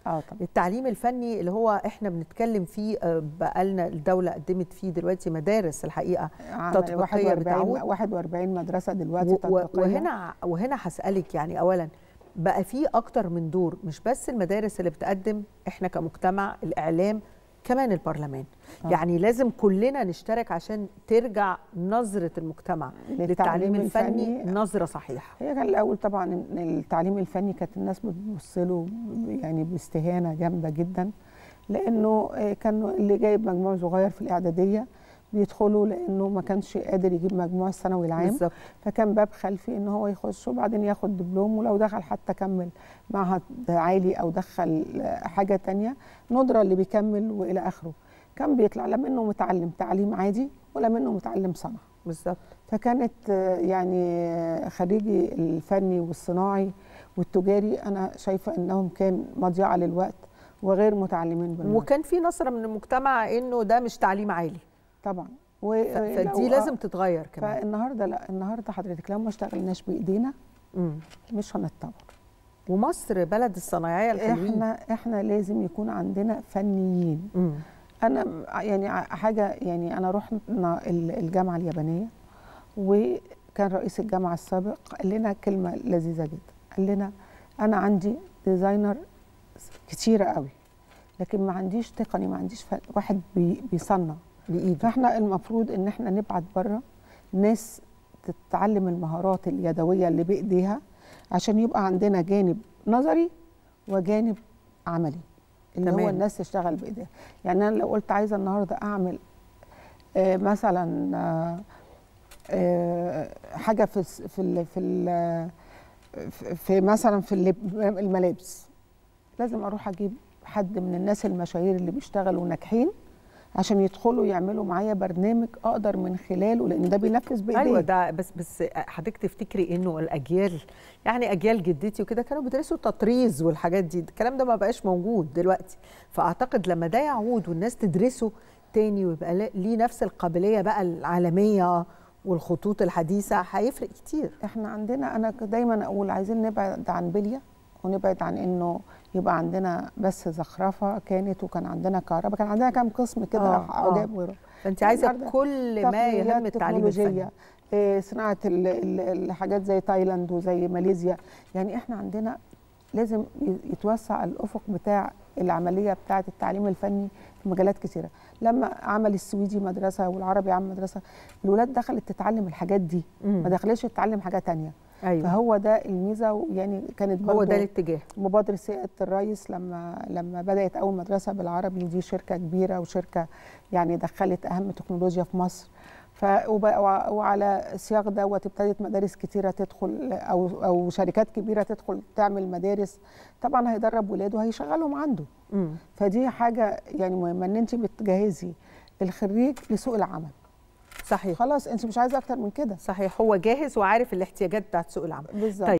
اه طبعا التعليم الفني اللي هو احنا بنتكلم فيه آه، بقالنا الدوله قدمت فيه دلوقتي مدارس الحقيقه عمل تطبيقية 41 بتعود. 41 مدرسه دلوقتي و- و- تطبيقيه وهنا وهنا هسالك يعني اولا بقى في اكتر من دور مش بس المدارس اللي بتقدم احنا كمجتمع الاعلام كمان البرلمان آه. يعني لازم كلنا نشترك عشان ترجع نظره المجتمع للتعليم الفني نظره صحيحه هي كان الاول طبعا إن التعليم الفني كانت الناس بتبص له يعني باستهانه جامده جدا لانه آه، كان اللي جايب مجموع صغير في الاعداديه بيدخلوا لانه ما كانش قادر يجيب مجموع الثانوي العام بالظبط فكان باب خلفي ان هو يخش وبعدين ياخد دبلوم ولو دخل حتى كمل معهد عالي او دخل آه، حاجه تانية ندره اللي بيكمل والى اخره كان بيطلع لا منه متعلم تعليم عادي ولا منه متعلم صنعه بالظبط فكانت آه، يعني آه، خريجي الفني والصناعي والتجاري انا شايفه انهم كان مضيعه للوقت وغير متعلمين بالمره وكان في نظره من المجتمع انه ده مش تعليم عالي طبعا ف- و- فدي لو- لازم تتغير كمان فالنهارده لا النهارده حضرتك لو ما اشتغلناش بايدينا مم. مش هنتطور ومصر بلد الصنايعيه الحلوين احنا احنا لازم يكون عندنا فنيين مم. انا م- يعني ع- حاجه يعني انا رحنا ال- الجامعه اليابانيه وكان رئيس الجامعه السابق قال لنا كلمه لذيذه جدا قال لنا انا عندي ديزاينر كتيره قوي لكن ما عنديش تقني ما عنديش ف- واحد بي بيصنع بايده فاحنا المفروض ان احنا نبعت بره ناس تتعلم المهارات اليدويه اللي بايديها عشان يبقى عندنا جانب نظري وجانب عملي اللي تمام. هو الناس تشتغل بايديها يعني انا لو قلت عايزه النهارده اعمل آه مثلا آه آه حاجه في الس- في ال في ال في- في مثلا في اللب- الملابس لازم اروح اجيب حد من الناس المشاهير اللي بيشتغلوا ناجحين عشان يدخلوا يعملوا معايا برنامج اقدر من خلاله لان ده بينفذ بايديه ايوه ده بس بس حضرتك تفتكري انه الاجيال يعني اجيال جدتي وكده كانوا بيدرسوا تطريز والحاجات دي الكلام ده ما بقاش موجود دلوقتي فاعتقد لما ده يعود والناس تدرسه تاني ويبقى ل- ليه نفس القابليه بقى العالميه والخطوط الحديثه هيفرق كتير احنا عندنا انا ك- دايما اقول عايزين نبعد عن بليه ونبعد عن انه يبقى عندنا بس زخرفه كانت وكان عندنا كهرباء كان عندنا كام قسم كده آه، آه. عجاب وغيره فانت عايزه النهاردة كل ما يهم تقنيات التعليم الفني تكنولوجية إيه، صناعة ال- ال- الحاجات زي تايلاند وزي ماليزيا يعني احنا عندنا لازم ي- يتوسع الأفق بتاع العملية بتاعة التعليم الفني في مجالات كثيرة لما عمل السويدي مدرسة والعربي عمل مدرسة الولاد دخلت تتعلم الحاجات دي مم. ما دخلتش تتعلم حاجة تانية ايوه فهو ده الميزة ويعني كانت هو برضو ده الاتجاه مبادرة سيادة الرئيس لما لما بدأت أول مدرسة بالعربي ودي شركة كبيرة وشركة يعني دخلت أهم تكنولوجيا في مصر ف وب- وع- وعلى السياق دوت ابتدت مدارس كتيرة تدخل أو أو شركات كبيرة تدخل تعمل مدارس طبعا هيدرب ولاده وهيشغلهم عنده مم. فدي حاجة يعني مهمة إن أنت بتجهزي الخريج لسوق العمل صحيح خلاص أنت مش عايزة أكتر من كده صحيح هو جاهز وعارف الاحتياجات بتاعت سوق العمل بالظبط طيب